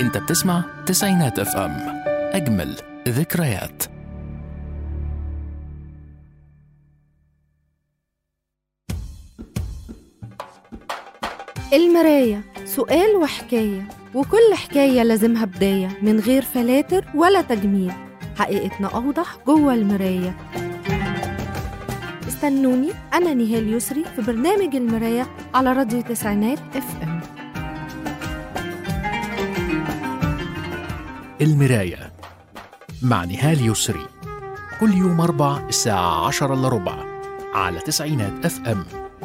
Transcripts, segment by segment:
انت بتسمع تسعينات اف ام اجمل ذكريات المراية سؤال وحكاية وكل حكاية لازمها بداية من غير فلاتر ولا تجميل حقيقتنا أوضح جوه المراية استنوني أنا نهال يسري في برنامج المراية على راديو تسعينات اف ام المراية مع نهال يسري كل يوم أربع الساعة عشرة إلا ربع على تسعينات اف ام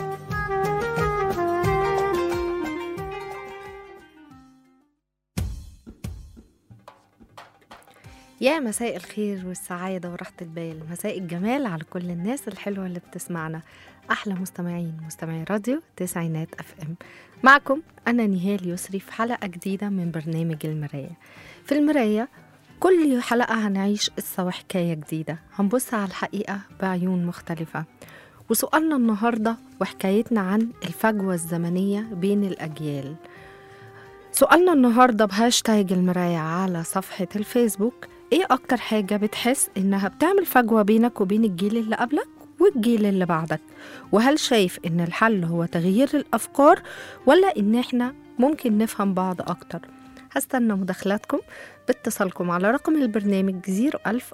يا مساء الخير والسعادة وراحة البال مساء الجمال على كل الناس الحلوة اللي بتسمعنا أحلى مستمعين مستمعي راديو تسعينات أف أم معكم أنا نهال يسري في حلقة جديدة من برنامج المراية في المراية كل حلقة هنعيش قصة وحكاية جديدة هنبص على الحقيقة بعيون مختلفة وسؤالنا النهاردة وحكايتنا عن الفجوة الزمنية بين الأجيال سؤالنا النهاردة بهاشتاج المراية على صفحة الفيسبوك ايه اكتر حاجة بتحس انها بتعمل فجوة بينك وبين الجيل اللي قبلك والجيل اللي بعدك وهل شايف ان الحل هو تغيير الافكار ولا ان احنا ممكن نفهم بعض اكتر هستنى مداخلاتكم باتصالكم على رقم البرنامج 01000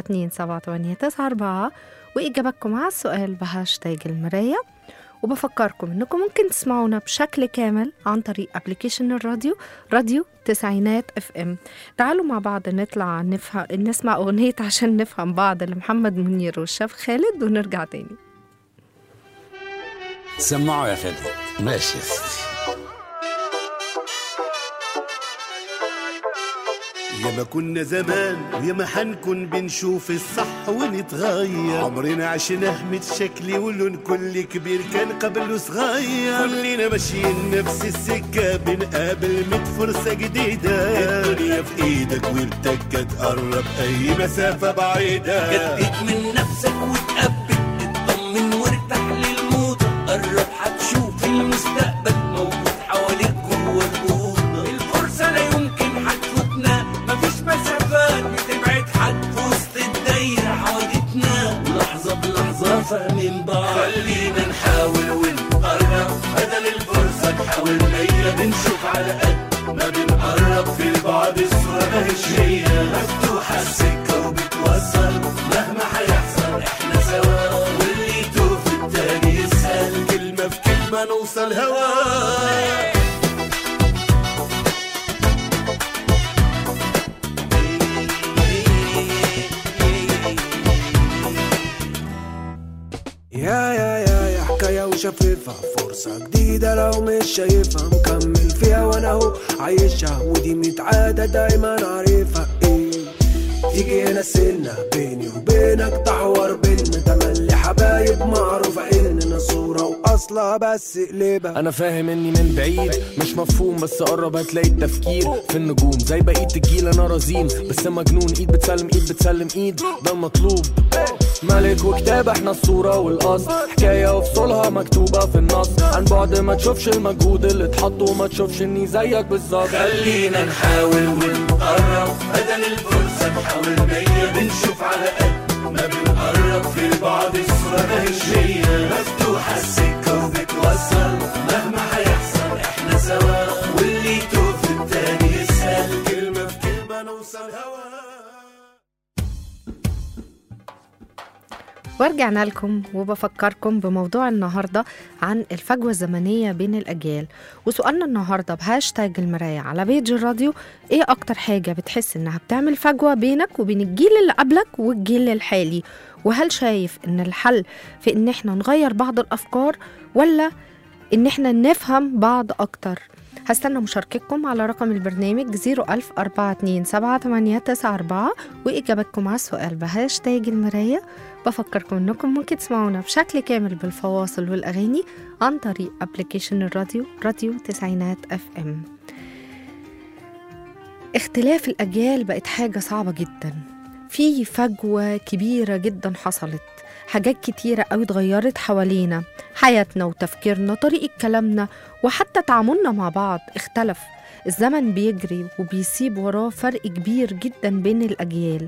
427 وإجابتكم على السؤال بهاشتاج المراية وبفكركم انكم ممكن تسمعونا بشكل كامل عن طريق ابلكيشن الراديو راديو تسعينات اف ام تعالوا مع بعض نطلع نفهم نسمع اغنية عشان نفهم بعض لمحمد منير والشيف خالد ونرجع تاني سمعوا يا خالد ماشي يا سيدي يا ما كنا زمان ويا ما حنكون بنشوف الصح ونتغير عمرنا عشناه متشكل ولون كل كبير كان قبله صغير كلنا ماشيين نفس السكة بنقابل ميت فرصة جديدة الدنيا في ايدك وبتك تقرب اي مسافة بعيدة جدد من نفسك وتقبل اطمن وارتاح للموت قرب هتشوف المستقبل موجود حواليك جوه الأوضة الفرصة لا يمكن هتفوتنا مفيش مسافات بتبعد حد في وسط الدايرة حوادتنا لحظة بلحظة فاهمين بعض خلينا نحاول ونقرب بدل الفرصة نحاول مية بنشوف على قد ما بنقرب في البعد الصورة ماهيش هي مفتوحة السكة وبتوصل مهما هيحصل احنا سوا واللي يتوه في التاني يسأل كلمة في كلمة نوصل هوا يا يا يا يا حكاية وشفيفة فرصة جديدة لو مش شايفها مكمل فيها وانا اهو عايشها ودي متعادة دايما عارفها ايه تيجي هنا سنة بيني وبينك تحور بينا تملي حبايب معروفة اننا صورة واصلها بس قلبها انا فاهم اني من بعيد مش مفهوم بس قرب هتلاقي التفكير في النجوم زي بقية الجيل انا رزين بس مجنون ايد بتسلم ايد بتسلم ايد ده المطلوب ملك وكتاب احنا الصورة والاصل حكاية وفصولها مكتوبة في النص عن بعد ما تشوفش المجهود اللي اتحط وما تشوفش اني زيك بالظبط خلينا نحاول ونقرب بدل الفرصة نحاول مية بنشوف على قد ما بنقرب في البعض الصورة ماهيش هي مفتوحة السكة وبتوصل مهما هيحصل احنا سوا واللي يتوه في التاني يسأل كلمة في كلمة نوصل هوا ورجعنا لكم وبفكركم بموضوع النهارده عن الفجوه الزمنيه بين الاجيال وسؤالنا النهارده بهاشتاج المرايه على بيج الراديو ايه اكتر حاجه بتحس انها بتعمل فجوه بينك وبين الجيل اللي قبلك والجيل الحالي وهل شايف ان الحل في ان احنا نغير بعض الافكار ولا ان احنا نفهم بعض اكتر هستنى مشاركتكم على رقم البرنامج 010427894 وإجابتكم على السؤال بهاشتاج المراية بفكركم انكم ممكن تسمعونا بشكل كامل بالفواصل والاغاني عن طريق ابلكيشن الراديو راديو تسعينات اف ام اختلاف الاجيال بقت حاجه صعبه جدا في فجوة كبيرة جدا حصلت حاجات كتيرة قوي اتغيرت حوالينا حياتنا وتفكيرنا طريقة كلامنا وحتى تعاملنا مع بعض اختلف الزمن بيجري وبيسيب وراه فرق كبير جدا بين الأجيال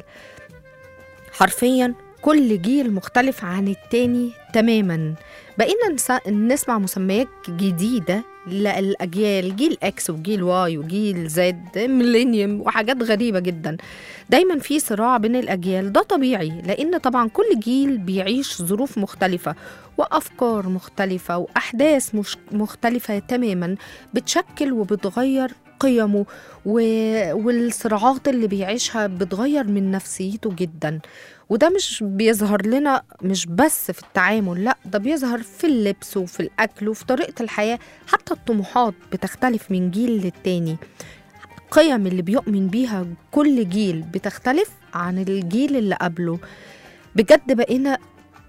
حرفيا كل جيل مختلف عن التاني تماما بقينا نس- نسمع مسميات جديدة للأجيال جيل إكس وجيل واي وجيل زد ميلينيوم وحاجات غريبة جدا دايما في صراع بين الأجيال ده طبيعي لأن طبعا كل جيل بيعيش ظروف مختلفة وأفكار مختلفة وأحداث مش مختلفة تماما بتشكل وبتغير قيمه و... والصراعات اللي بيعيشها بتغير من نفسيته جدا وده مش بيظهر لنا مش بس في التعامل لا ده بيظهر في اللبس وفي الأكل وفي طريقة الحياة حتى الطموحات بتختلف من جيل للتاني القيم اللي بيؤمن بيها كل جيل بتختلف عن الجيل اللي قبله بجد بقينا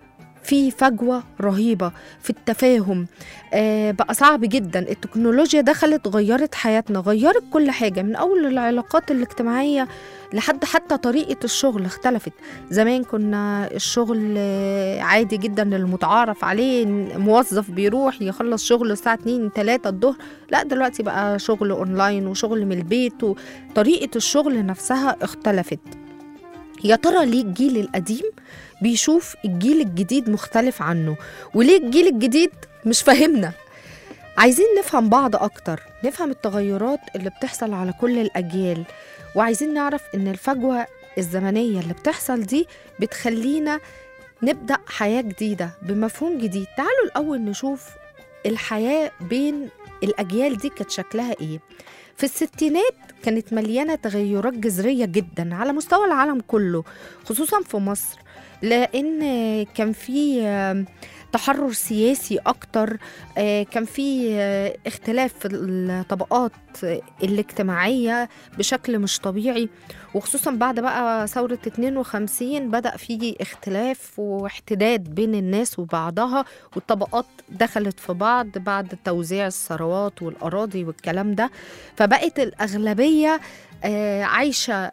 في فجوة رهيبة في التفاهم آه بقى صعب جدا التكنولوجيا دخلت غيرت حياتنا غيرت كل حاجة من أول العلاقات الاجتماعية لحد حتى طريقة الشغل اختلفت زمان كنا الشغل آه، عادي جدا المتعارف عليه إن موظف بيروح يخلص شغل الساعة 2 3 الظهر لا دلوقتي بقى شغل اونلاين وشغل من البيت وطريقة الشغل نفسها اختلفت يا ترى ليه الجيل القديم بيشوف الجيل الجديد مختلف عنه وليه الجيل الجديد مش فاهمنا عايزين نفهم بعض أكتر نفهم التغيرات اللي بتحصل على كل الأجيال وعايزين نعرف إن الفجوة الزمنية اللي بتحصل دي بتخلينا نبدأ حياة جديدة بمفهوم جديد تعالوا الأول نشوف الحياة بين الأجيال دي كانت شكلها إيه في الستينات كانت مليانة تغيرات جذرية جدا على مستوى العالم كله خصوصا في مصر لأن كان في آم، تحرر سياسي أكتر آه، كان في آه، اختلاف في الطبقات الاجتماعية بشكل مش طبيعي وخصوصا بعد بقى ثورة 52 بدأ في اختلاف واحتداد بين الناس وبعضها والطبقات دخلت في بعض بعد توزيع الثروات والأراضي والكلام ده فبقت الأغلبية آه، عايشة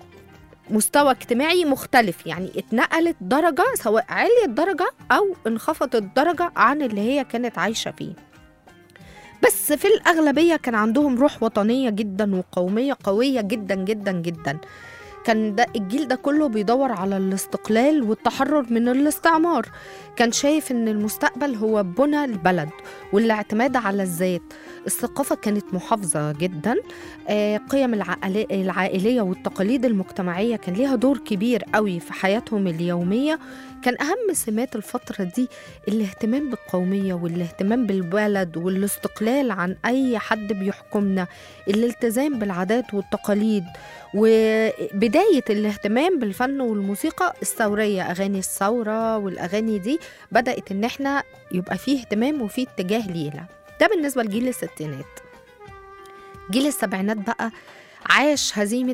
مستوى اجتماعي مختلف يعني اتنقلت درجة سواء عليت درجة أو انخفضت درجة عن اللي هي كانت عايشة فيه بس في الأغلبية كان عندهم روح وطنية جدا وقومية قوية جدا جدا جدا كان ده الجيل ده كله بيدور على الاستقلال والتحرر من الاستعمار كان شايف ان المستقبل هو بنى البلد والاعتماد على الذات الثقافة كانت محافظة جدا آه، قيم العائلي- العائلية والتقاليد المجتمعية كان ليها دور كبير قوي في حياتهم اليومية كان أهم سمات الفترة دي الاهتمام بالقومية والاهتمام بالبلد والاستقلال عن أي حد بيحكمنا الالتزام بالعادات والتقاليد وبداية الاهتمام بالفن والموسيقى الثورية أغاني الثورة والأغاني دي بدأت إن احنا يبقى فيه اهتمام وفيه اتجاه ليها ده بالنسبة لجيل الستينات جيل السبعينات بقى عاش هزيمة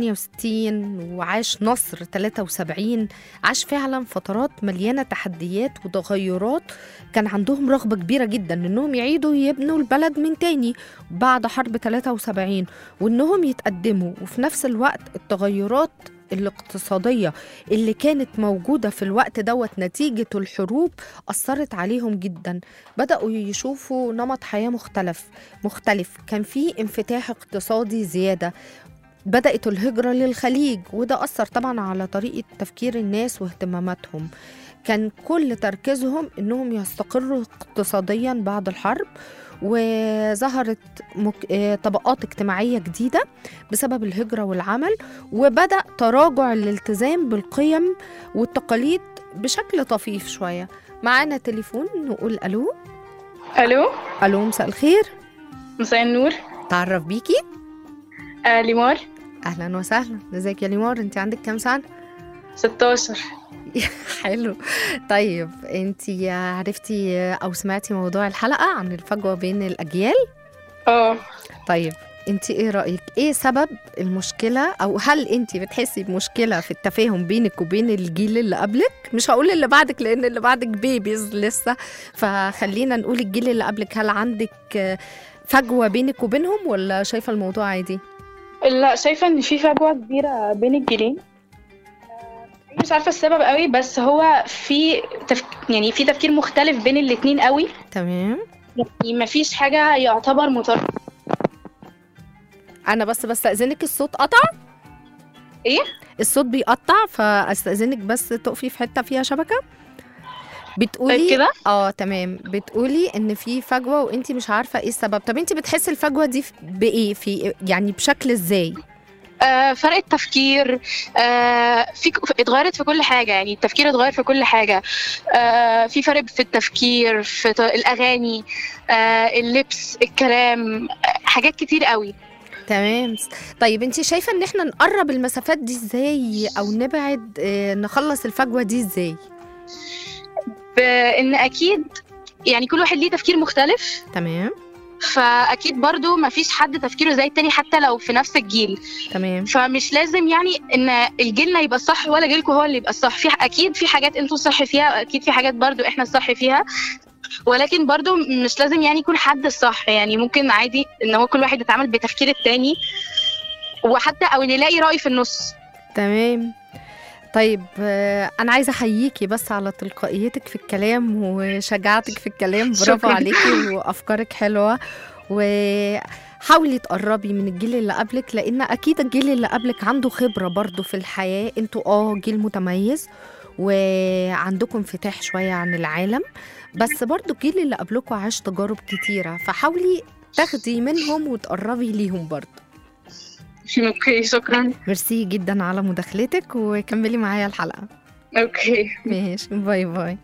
68 وعاش نصر 73 عاش فعلا فترات مليانة تحديات وتغيرات كان عندهم رغبة كبيرة جدا انهم يعيدوا يبنوا البلد من تاني بعد حرب 73 وانهم يتقدموا وفي نفس الوقت التغيرات الاقتصادية اللي كانت موجودة في الوقت دوت نتيجة الحروب أثرت عليهم جدا بدأوا يشوفوا نمط حياة مختلف مختلف كان في انفتاح اقتصادي زيادة بدأت الهجرة للخليج وده أثر طبعا على طريقة تفكير الناس واهتماماتهم كان كل تركيزهم انهم يستقروا اقتصاديا بعد الحرب وظهرت مك... آه، طبقات اجتماعية جديدة بسبب الهجرة والعمل وبدأ تراجع الالتزام بالقيم والتقاليد بشكل طفيف شوية معانا تليفون نقول ألو الو ألو مساء الخير مساء النور تعرف بيكي آه ليمار أهلا وسهلا ازيك يا ليمار انت عندك كام سنة 16 حلو طيب انت عرفتي او سمعتي موضوع الحلقة عن الفجوة بين الأجيال اه طيب انت ايه رأيك ايه سبب المشكلة او هل انت بتحسي بمشكلة في التفاهم بينك وبين الجيل اللي قبلك مش هقول اللي بعدك لان اللي بعدك بيبيز لسه فخلينا نقول الجيل اللي قبلك هل عندك آه، فجوة بينك وبينهم ولا شايفة الموضوع عادي لا شايفة ان في فجوة كبيرة بين الجيلين مش عارفه السبب قوي بس هو في تفك... يعني في تفكير مختلف بين الاتنين قوي تمام يعني مفيش حاجه يعتبر متر انا بس بستأذنك الصوت قطع ايه الصوت بيقطع فاستأذنك بس تقفي في حتة فيها شبكة بتقولي كده اه تمام بتقولي ان في فجوة وانت مش عارفة ايه السبب طب انت بتحسي الفجوة دي في- بايه في يعني بشكل ازاي آه فرق التفكير آه في اتغيرت في كل حاجه يعني التفكير اتغير في كل حاجه آه في فرق في التفكير في ط- الاغاني آه اللبس الكلام آه حاجات كتير قوي تمام طيب انت شايفة ان احنا نقرب المسافات دي ازاي او نبعد اه نخلص الفجوة دي ازاي بان اكيد يعني كل واحد ليه تفكير مختلف تمام فاكيد برضو مفيش حد تفكيره زي التاني حتى لو في نفس الجيل تمام فمش لازم يعني ان جيلنا يبقى الصح ولا جيلكم هو اللي يبقى الصح في اكيد في حاجات انتوا صح فيها اكيد في حاجات برضو احنا الصح فيها ولكن برضو مش لازم يعني يكون حد الصح يعني ممكن عادي ان هو كل واحد يتعامل بتفكير التاني وحتى او نلاقي رأي في النص تمام طيب آه، انا عايزه احييكي بس على تلقائيتك في الكلام وشجاعتك في الكلام برافو شكراً. عليكي وافكارك حلوه وحاولي تقربي من الجيل اللي قبلك لان اكيد الجيل اللي قبلك عنده خبره برضو في الحياه انتوا اه جيل متميز وعندكم انفتاح شويه عن العالم بس برضو الجيل اللي قبلكم عاش تجارب كتيره فحاولي تاخدي منهم وتقربي ليهم برضو اوكي شكرا ميرسي جدا على مداخلتك وكملي معايا الحلقه اوكي ماشي باي باي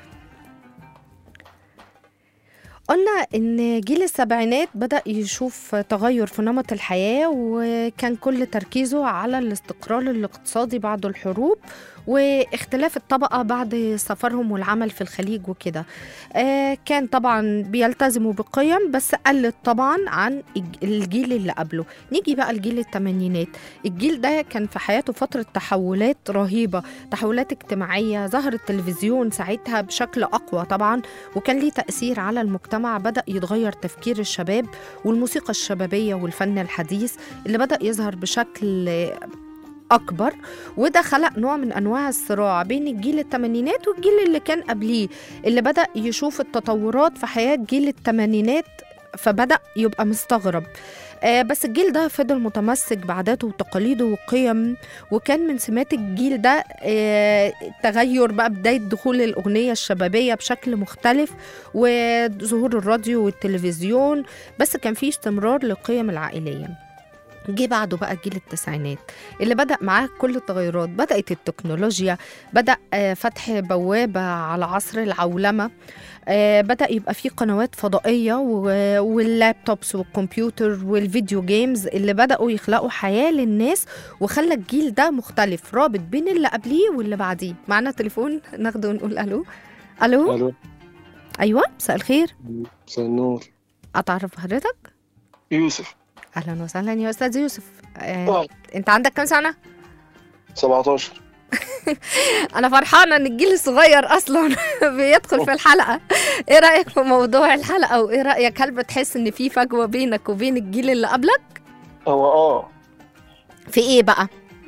قلنا ان جيل السبعينات بدأ يشوف تغير في نمط الحياة وكان كل تركيزه على الاستقرار الاقتصادي بعد الحروب واختلاف الطبقة بعد سفرهم والعمل في الخليج وكده آه كان طبعا بيلتزموا بقيم بس قلت طبعا عن الج- الجيل اللي قبله نيجي بقى لجيل الثمانينات الجيل ده كان في حياته فترة تحولات رهيبة تحولات اجتماعية ظهر التلفزيون ساعتها بشكل أقوى طبعا وكان ليه تأثير على المجتمع بدأ يتغير تفكير الشباب والموسيقى الشبابية والفن الحديث اللي بدأ يظهر بشكل أكبر وده خلق نوع من أنواع الصراع بين الجيل الثمانينات والجيل اللي كان قبليه اللي بدأ يشوف التطورات في حياة جيل الثمانينات فبدأ يبقى مستغرب آه بس الجيل ده فضل متمسك بعاداته وتقاليده وقيم وكان من سمات الجيل ده آه، تغير بقى بداية دخول الأغنية الشبابية بشكل مختلف وظهور الراديو والتلفزيون بس كان في استمرار للقيم العائلية جه بعده بقى جيل التسعينات اللي بدأ معاه كل التغيرات بدأت التكنولوجيا بدأ آه، فتح بوابة على عصر العولمة آه، بدأ يبقى في قنوات فضائية و- واللابتوبس والكمبيوتر والفيديو جيمز اللي بدأوا يخلقوا حياة للناس وخلى الجيل ده مختلف رابط بين اللي قبليه واللي بعديه معنا تليفون ناخده ونقول الو الو الو ايوه مساء الخير مساء النور اتعرف حضرتك يوسف اهلا وسهلا يا استاذ يوسف آه، اه انت عندك كام سنه 17 انا فرحانه ان الجيل الصغير اصلا بيدخل في الحلقه ايه رايك في موضوع الحلقه وايه رايك هل بتحس ان في فجوه بينك وبين الجيل اللي قبلك هو اه في ايه بقى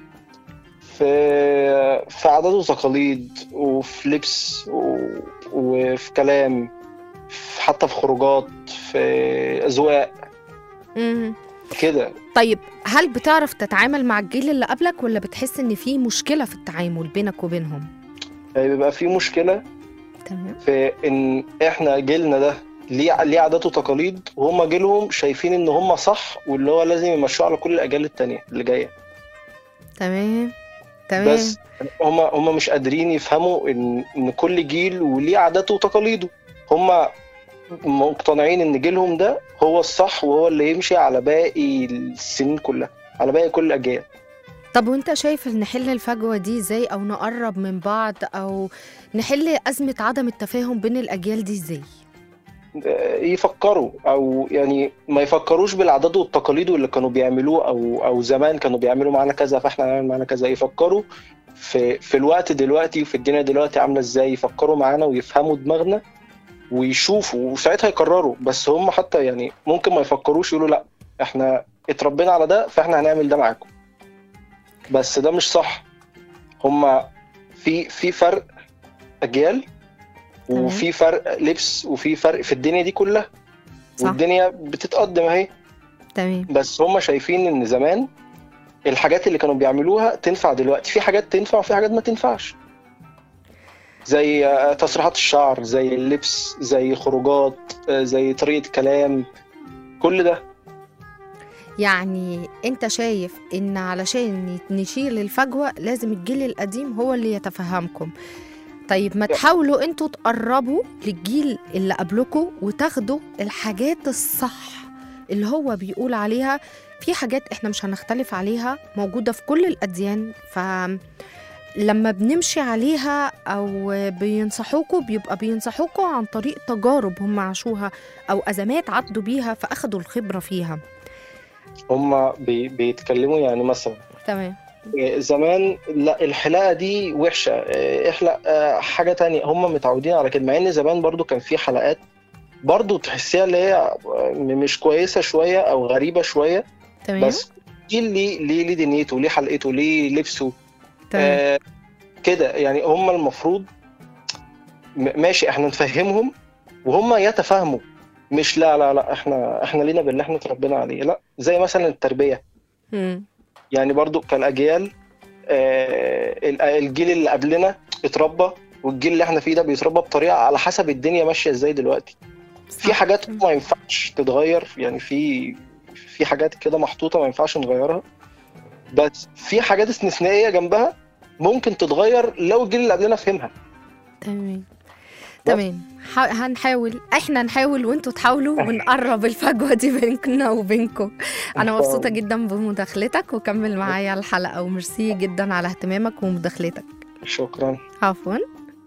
في في عادات وتقاليد وفي لبس و... وفي كلام في- حتى في خروجات في أذواق مم. كده طيب هل بتعرف تتعامل مع الجيل اللي قبلك ولا بتحس ان في مشكله في التعامل بينك وبينهم يعني بيبقى في مشكلة تمام في إن إحنا جيلنا ده ليه ليه عادات وتقاليد وهم جيلهم شايفين إن هم صح واللي هو لازم يمشوه على كل الأجيال التانية اللي جاية تمام تمام بس هم هم مش قادرين يفهموا ان ان كل جيل وليه عاداته وتقاليده هم مقتنعين ان جيلهم ده هو الصح وهو اللي يمشي على باقي السنين كلها على باقي كل الاجيال طب وانت شايف ان نحل الفجوه دي ازاي او نقرب من بعض او نحل ازمه عدم التفاهم بين الاجيال دي ازاي آه، يفكروا او يعني ما يفكروش بالعادات والتقاليد اللي كانوا بيعملوه او او زمان كانوا بيعملوا معانا كذا فاحنا هنعمل معانا كذا يفكروا في في الوقت دلوقتي وفي الدنيا دلوقتي عامله ازاي يفكروا معانا ويفهموا دماغنا ويشوفوا وساعتها يقرروا بس هم حتى يعني ممكن ما يفكروش يقولوا لا احنا اتربينا على ده فاحنا هنعمل ده معاكم بس ده مش صح هم في في فرق اجيال تمام. وفي فرق لبس وفي فرق في الدنيا دي كلها صح. والدنيا بتتقدم اهي تمام بس هم شايفين ان زمان الحاجات اللي كانوا بيعملوها تنفع دلوقتي في حاجات تنفع وفي حاجات ما تنفعش زي آه، تسريحات الشعر زي اللبس زي خروجات آه، زي طريقة كلام كل ده يعني انت شايف ان علشان نشيل الفجوة لازم الجيل القديم هو اللي يتفهمكم طيب ما تحاولوا انتوا تقربوا للجيل اللي قبلكم وتاخدوا الحاجات الصح اللي هو بيقول عليها في حاجات احنا مش هنختلف عليها موجودة في كل الأديان ف لما بنمشي عليها او بينصحوكوا بيبقى بينصحوكوا عن طريق تجارب هم عاشوها او ازمات عدوا بيها فاخدوا الخبره فيها هم بي بيتكلموا يعني مثلا تمام آه، زمان لا الحلاقة دي وحشة آه، احلق آه، حاجة تانية هم متعودين على كده مع ان زمان برضو كان في حلقات برضو تحسيها اللي هي آه، مش كويسة شوية او غريبة شوية تمام بس دي ليه ليه ليه دنيته ليه حلقته ليه لبسه تمام آه كده يعني هم المفروض م- ماشي احنا نفهمهم وهم يتفهموا مش لا لا لا احنا احنا لينا باللي احنا اتربينا عليه لا زي مثلا التربيه مم. يعني برضو كالاجيال آه ال- الجيل اللي قبلنا اتربى والجيل اللي احنا فيه ده بيتربى بطريقه على حسب الدنيا ماشيه ازاي دلوقتي في صح. حاجات ما ينفعش تتغير يعني في في حاجات كده محطوطه ما ينفعش نغيرها بس في حاجات استثنائيه جنبها ممكن تتغير لو الجيل اللي قبلنا فهمها تمام تمام ح- هنحاول احنا نحاول وانتوا تحاولوا ونقرب الفجوه دي بيننا وبينكم انا مبسوطه جدا بمداخلتك وكمل معايا الحلقه وميرسي جدا على اهتمامك ومداخلتك شكرا عفوا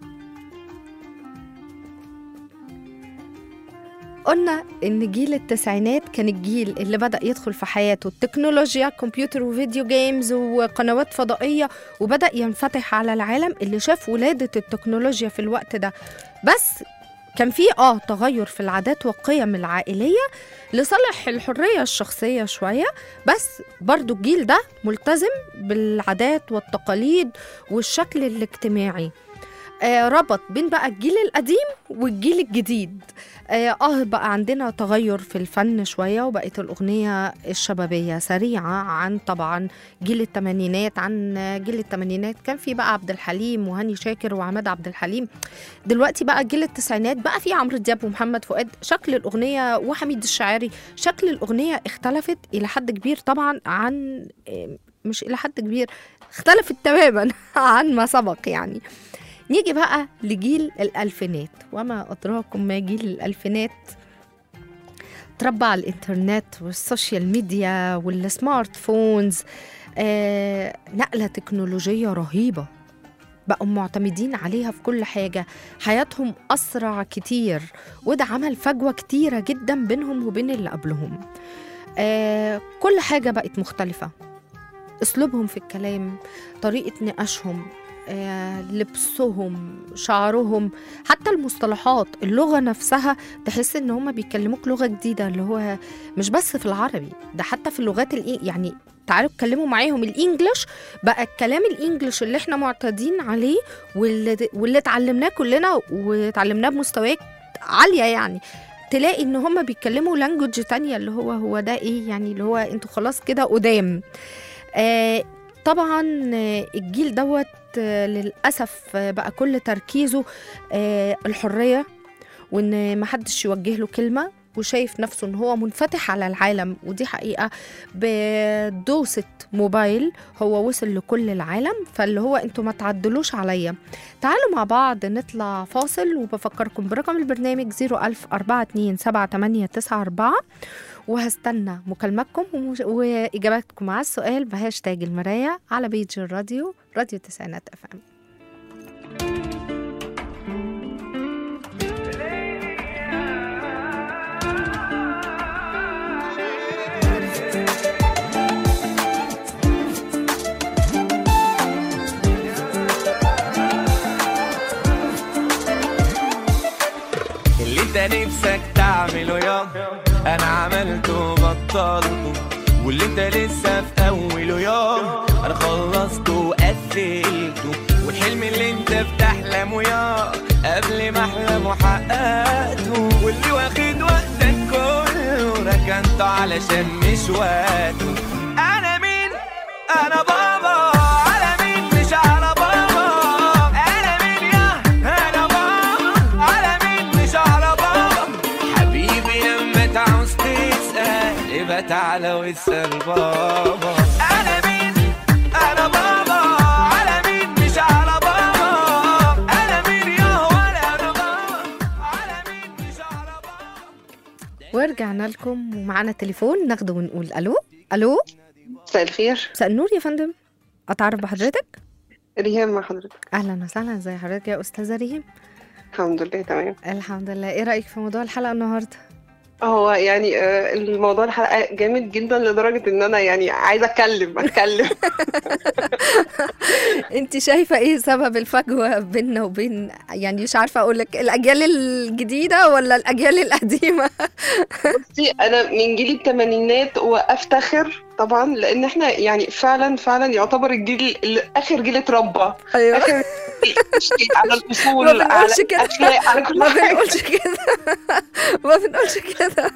قلنا ان جيل التسعينات كان الجيل اللي بدأ يدخل في حياته التكنولوجيا كمبيوتر وفيديو جيمز وقنوات فضائية وبدأ ينفتح على العالم اللي شاف ولادة التكنولوجيا في الوقت ده بس كان في اه تغير في العادات والقيم العائلية لصالح الحرية الشخصية شوية بس برضو الجيل ده ملتزم بالعادات والتقاليد والشكل الاجتماعي آه ربط بين بقى الجيل القديم والجيل الجديد آه, اه بقى عندنا تغير في الفن شوية وبقت الأغنية الشبابية سريعة عن طبعا جيل الثمانينات عن جيل الثمانينات كان في بقى عبد الحليم وهاني شاكر وعماد عبد الحليم دلوقتي بقى جيل التسعينات بقى في عمرو دياب ومحمد فؤاد شكل الأغنية وحميد الشاعري شكل الأغنية اختلفت إلى حد كبير طبعا عن آه، مش إلى حد كبير اختلفت تماما عن ما سبق يعني نيجي بقى لجيل الألفينات وما أدراكم ما جيل الألفينات تربى على الإنترنت والسوشيال ميديا والسمارت فونز آه نقلة تكنولوجية رهيبة بقوا معتمدين عليها في كل حاجة حياتهم أسرع كتير وده عمل فجوة كتيرة جدا بينهم وبين اللي قبلهم آه كل حاجة بقت مختلفة أسلوبهم في الكلام طريقة نقاشهم آه، لبسهم شعرهم حتى المصطلحات اللغة نفسها تحس ان هما بيكلموك لغة جديدة اللي هو مش بس في العربي ده حتى في اللغات الإي... يعني تعالوا اتكلموا معاهم الانجليش بقى الكلام الانجليش اللي احنا معتادين عليه واللي, واللي اتعلمناه كلنا واتعلمناه بمستويات عالية يعني تلاقي ان هما بيتكلموا لانجوج تانية اللي هو هو ده ايه يعني اللي هو انتوا خلاص كده قدام آه طبعا آه، الجيل دوت آه، للأسف آه، بقى كل تركيزه آه، الحرية وإن محدش يوجه له كلمة وشايف نفسه إن هو منفتح على العالم ودي حقيقة بدوسة موبايل هو وصل لكل العالم فاللي هو انتوا ما تعدلوش عليا تعالوا مع بعض نطلع فاصل وبفكركم برقم البرنامج 01000 427 وهستنى مكالماتكم ومش- واجاباتكم على السؤال بهاشتاج المرايه على بيج الراديو راديو تسعينات اف ام اللي انت نفسك تعمله يابا انا عملته بطلته واللي انت لسه في اوله يابا انا خلصته وقفلته والحلم اللي الدنيا بتحلم ويا قبل ما احلم وحققته واللي واخد وقتك كله ركنته علشان مش وقته انا مين انا بابا على مين مش على بابا انا مين يا انا بابا على مين مش على بابا حبيبي لما تعوز تسأل يبقى تعالى واسأل بابا انا مين انا بابا على مين مش على بابا انا مين يا ولا انا بابا على مين مش على بابا ورجعنا لكم ومعانا تليفون ناخده ونقول الو الو مساء الخير مساء النور يا فندم اتعرف بحضرتك ريهام مع حضرتك اهلا وسهلا ازي حضرتك يا استاذه ريم الحمد لله تمام الحمد لله ايه رايك في موضوع الحلقه النهارده هو يعني آه، الموضوع الحلقة جامد جدا لدرجة ان انا يعني عايزة اتكلم اتكلم انت شايفه ايه سبب الفجوه بيننا وبين يعني مش عارفه اقول لك الاجيال الجديده ولا الاجيال القديمه بصي انا من جيل الثمانينات وافتخر طبعا لان احنا يعني فعلا فعلا يعتبر الجيل اللي اخر جيل اتربى ايوه اخر جيل على الاصول ما بنقولش على كده. الاخلاق على كل ما حاجة بنقولش كده ما بنقولش كده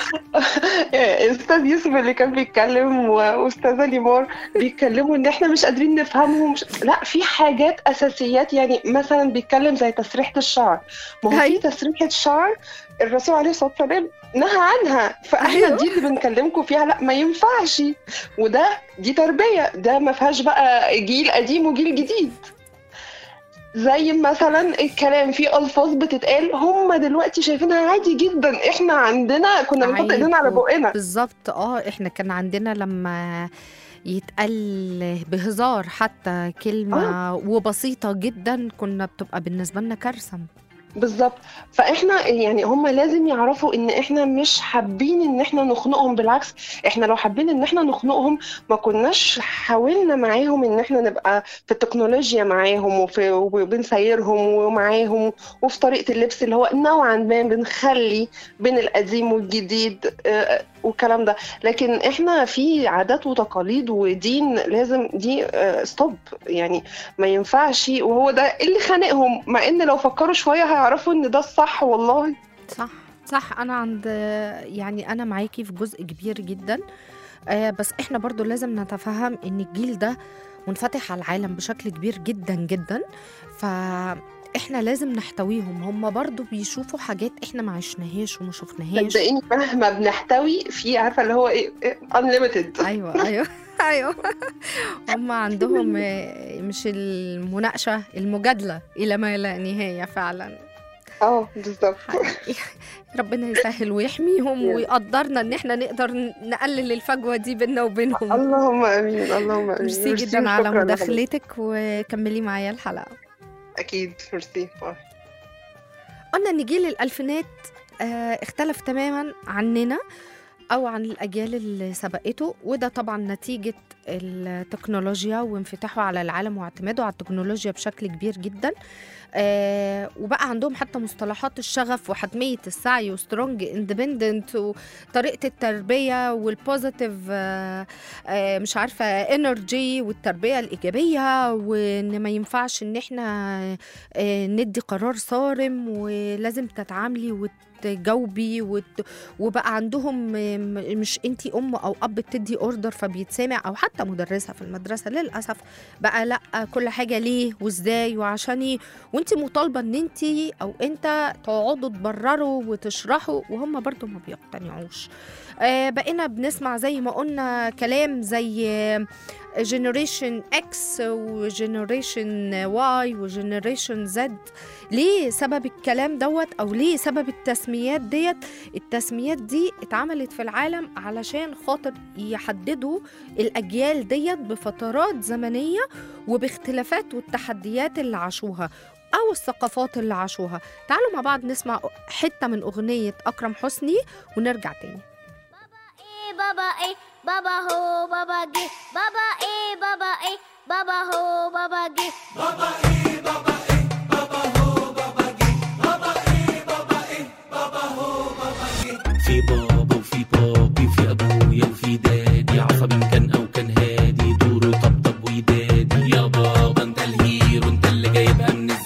استاذ يوسف اللي كان بيتكلم واستاذه ليمار بيتكلموا ان احنا مش قادرين نفهمهم مش... لا في حاجات اساسيات يعني مثلا بيتكلم زي تسريحه الشعر ما هو في أيوة. تسريحه شعر الرسول عليه الصلاه والسلام نهى عنها فاحنا أيوة. دي اللي بنكلمكم فيها لا ما ينفعش وده دي تربيه ده ما فيهاش بقى جيل قديم وجيل جديد زي مثلا الكلام في الفاظ بتتقال هم دلوقتي شايفينها عادي جدا احنا عندنا كنا بنحط عيب ايدينا على و- بقنا بالظبط اه احنا كان عندنا لما يتقال بهزار حتى كلمة وبسيطة جدا كنا بتبقى بالنسبة لنا كارثة بالظبط فاحنا يعني هم لازم يعرفوا ان احنا مش حابين ان احنا نخنقهم بالعكس احنا لو حابين ان احنا نخنقهم ما كناش حاولنا معاهم ان احنا نبقى في التكنولوجيا معاهم وفي وبنسيرهم ومعاهم وفي طريقة اللبس اللي هو نوعا ما بنخلي بين القديم والجديد آه، والكلام ده لكن احنا في عادات وتقاليد ودين لازم دي ستوب يعني ما ينفعش وهو ده اللي خانقهم مع ان لو فكروا شويه هيعرفوا ان ده الصح والله صح صح انا عند يعني انا معاكي في جزء كبير جدا آه، بس احنا برضو لازم نتفهم ان الجيل ده منفتح على العالم بشكل كبير جدا جدا فاحنا لازم نحتويهم هم برضو بيشوفوا حاجات احنا ما عشناهاش وما شفناهاش صدقيني مهما بنحتوي في عارفه اللي هو ايه انليمتد ايوه ايوه ايوه هم عندهم آه، مش المناقشه المجادله الى ما لا نهايه فعلا اه بالظبط حقيقي. ربنا يسهل ويحميهم يا. ويقدرنا ان احنا نقدر نقلل الفجوه دي بيننا وبينهم اللهم امين اللهم امين ميرسي ميرسي جدا على وشكراً لحضرتك. مداخلتك وكملي معايا الحلقه اكيد ميرسي باي. قلنا ان جيل الالفينات آه، اختلف تماما عننا او عن الاجيال اللي سبقته وده طبعا نتيجه التكنولوجيا وانفتاحه على العالم واعتماده على التكنولوجيا بشكل كبير جدا آه وبقى عندهم حتى مصطلحات الشغف وحتميه السعي وسترونج اندبندنت وطريقه التربيه والبوزيتيف آه آه مش عارفه انرجي والتربيه الايجابيه وان ما ينفعش ان احنا آه، ندي قرار صارم ولازم تتعاملي وتجاوبي وت... وبقى عندهم آه، م- مش انتي ام او اب بتدي اوردر فبيتسمع او حتى مدرسه في المدرسه للاسف بقى لا كل حاجه ليه وازاي وعشان ايه وانت مطالبه ان انت او انت تقعدوا تبرروا وتشرحوا وهم برضو ما بيقتنعوش آه بقينا بنسمع زي ما قلنا كلام زي جنريشن اكس وجنريشن واي وجنريشن زد ليه سبب الكلام دوت او ليه سبب التسميات ديت التسميات دي اتعملت في العالم علشان خاطر يحددوا الاجيال ديت بفترات زمنيه وباختلافات والتحديات اللي عاشوها او الثقافات اللي عاشوها تعالوا مع بعض نسمع حته من اغنيه اكرم حسني ونرجع تاني ايه بابا ايه بابا هو بابا جه بابا ايه بابا ايه بابا هو بابا جه في بابا وفي بابي في ابويا وفي دادي عصبي إن كان او كان هادي دوره طبطب ويدادي يا بابا انت الهيرو انت اللي جايبها من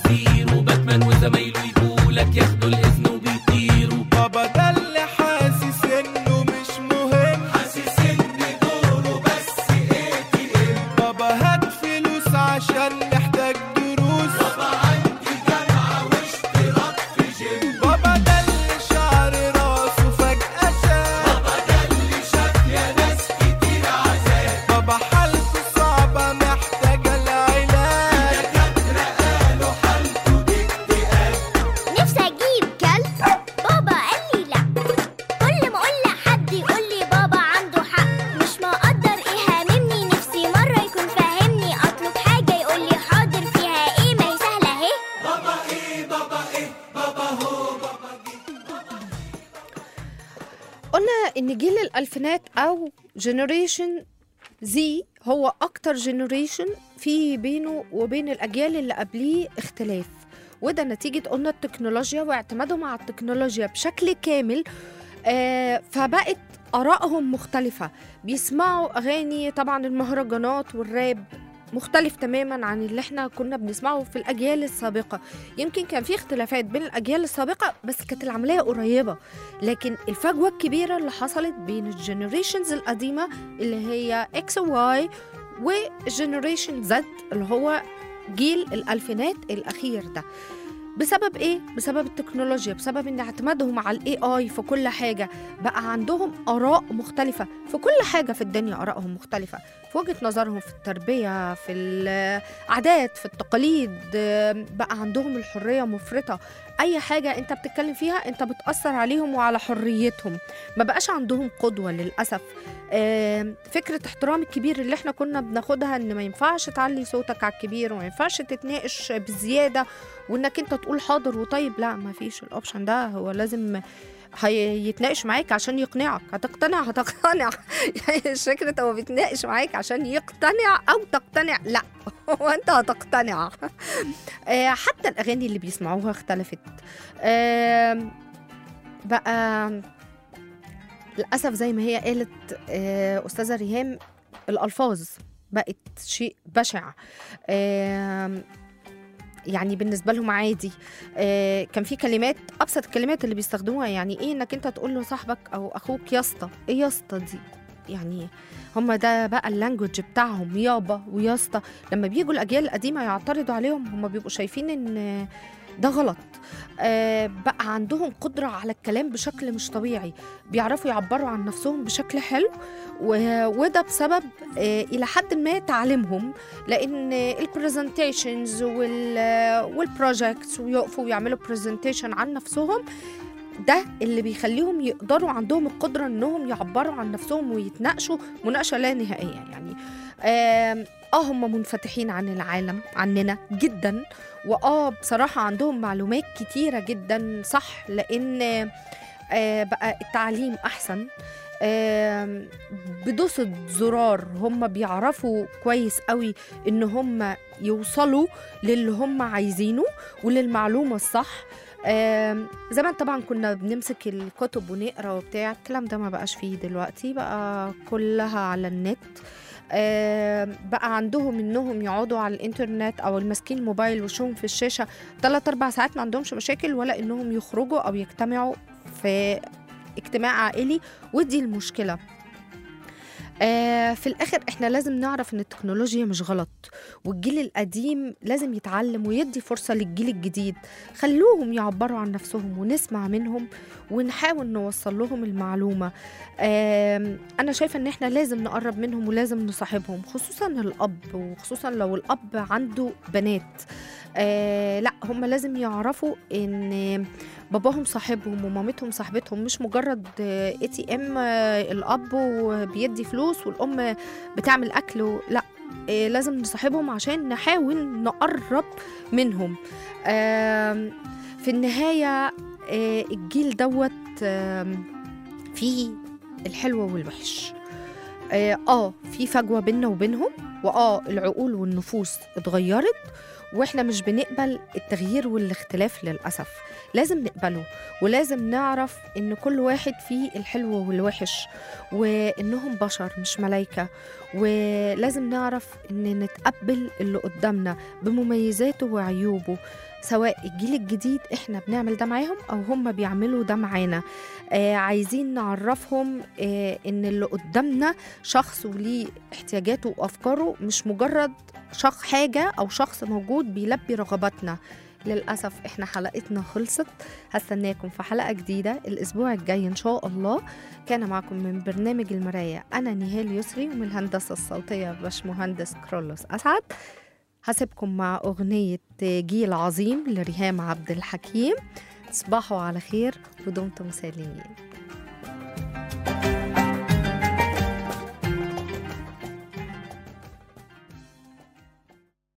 قلنا ان جيل الالفينات او جنريشن زي هو اكتر جنريشن في بينه وبين الاجيال اللي قبليه اختلاف وده نتيجة قلنا التكنولوجيا واعتمادهم على التكنولوجيا بشكل كامل آه فبقت آرائهم مختلفة بيسمعوا أغاني طبعا المهرجانات والراب مختلف تماما عن اللي احنا كنا بنسمعه في الأجيال السابقة يمكن كان في اختلافات بين الأجيال السابقة بس كانت العملية قريبة لكن الفجوة الكبيرة اللي حصلت بين الجنريشنز القديمة اللي هي اكس وواي والجنريشن زد اللي هو جيل الألفينات الأخير ده بسبب ايه؟ بسبب التكنولوجيا بسبب ان اعتمادهم على الاي اي في كل حاجه بقى عندهم اراء مختلفه في كل حاجه في الدنيا ارائهم مختلفه في وجهه نظرهم في التربيه في العادات في التقاليد بقى عندهم الحريه مفرطه اي حاجه انت بتتكلم فيها انت بتاثر عليهم وعلى حريتهم ما بقاش عندهم قدوه للاسف آم، فكره احترام الكبير اللي احنا كنا بناخدها ان ما ينفعش تعلي صوتك على الكبير وما ينفعش تتناقش بزياده وانك انت تقول حاضر وطيب لا ما فيش الاوبشن ده هو لازم هيتناقش معاك عشان يقنعك هتقتنع هتقتنع يعني مش فكرة هو بيتناقش معاك عشان يقتنع او تقتنع لا هو انت هتقتنع آه، حتى الاغاني اللي بيسمعوها اختلفت آم، بقى للاسف زي ما هي قالت آه، استاذه ريهام الالفاظ بقت شيء بشع آم، يعني بالنسبه لهم عادي آه، كان في كلمات ابسط الكلمات اللي بيستخدموها يعني ايه انك انت تقول له صاحبك او اخوك يا اسطى ايه يا اسطى دي يعني هم ده بقى اللانجوج بتاعهم يابا ويا اسطى لما بيجوا الاجيال القديمه يعترضوا عليهم هم بيبقوا شايفين ان ده غلط آه بقى عندهم قدرة على الكلام بشكل مش طبيعي بيعرفوا يعبروا عن نفسهم بشكل حلو و- وده بسبب آه إلى حد ما تعليمهم لأن البرزنتيشنز والبروجكتس ويقفوا ويعملوا برزنتيشن عن نفسهم ده اللي بيخليهم يقدروا عندهم القدرة انهم يعبروا عن نفسهم ويتناقشوا مناقشة لا نهائية يعني آم، اه هم منفتحين عن العالم عننا جدا واه بصراحة عندهم معلومات كتيرة جدا صح لان آه بقى التعليم احسن آم، بدوسة زرار هم بيعرفوا كويس قوي ان هم يوصلوا للي هم عايزينه وللمعلومة الصح آم، زمان طبعا كنا بنمسك الكتب ونقرا وبتاع الكلام ده ما بقاش فيه دلوقتي بقى كلها على النت آم، بقى عندهم انهم يقعدوا على الانترنت او ماسكين الموبايل وشهم في الشاشه 3 4 ساعات ما عندهمش مشاكل ولا انهم يخرجوا او يجتمعوا في اجتماع عائلي ودي المشكله آه في الاخر احنا لازم نعرف ان التكنولوجيا مش غلط والجيل القديم لازم يتعلم ويدي فرصه للجيل الجديد خلوهم يعبروا عن نفسهم ونسمع منهم ونحاول نوصل لهم المعلومه آم، انا شايفه ان احنا لازم نقرب منهم ولازم نصاحبهم خصوصا الاب وخصوصا لو الاب عنده بنات آه لا هم لازم يعرفوا ان باباهم صاحبهم ومامتهم صاحبتهم مش مجرد اي تي ام الاب وبيدي فلوس والام بتعمل اكل و- لا آه، لازم نصاحبهم عشان نحاول نقرب منهم آم، في النهايه آه، الجيل دوت آم، فيه الحلو والوحش اه آه، في فجوه بيننا وبينهم واه العقول والنفوس اتغيرت واحنا مش بنقبل التغيير والاختلاف للاسف لازم نقبله ولازم نعرف ان كل واحد فيه الحلو والوحش وانهم بشر مش ملايكه ولازم نعرف ان نتقبل اللي قدامنا بمميزاته وعيوبه سواء الجيل الجديد احنا بنعمل ده معاهم او هم بيعملوا ده معانا آه عايزين نعرفهم آه ان اللي قدامنا شخص وليه احتياجاته وافكاره مش مجرد شخص حاجه او شخص موجود بيلبي رغباتنا للأسف احنا حلقتنا خلصت هستناكم في حلقة جديدة الأسبوع الجاي إن شاء الله كان معكم من برنامج المراية أنا نهال يسري ومن الهندسة الصوتية باشمهندس كرولوس أسعد هسيبكم مع أغنية جيل عظيم لريهام عبد الحكيم تصبحوا على خير ودمتم سالمين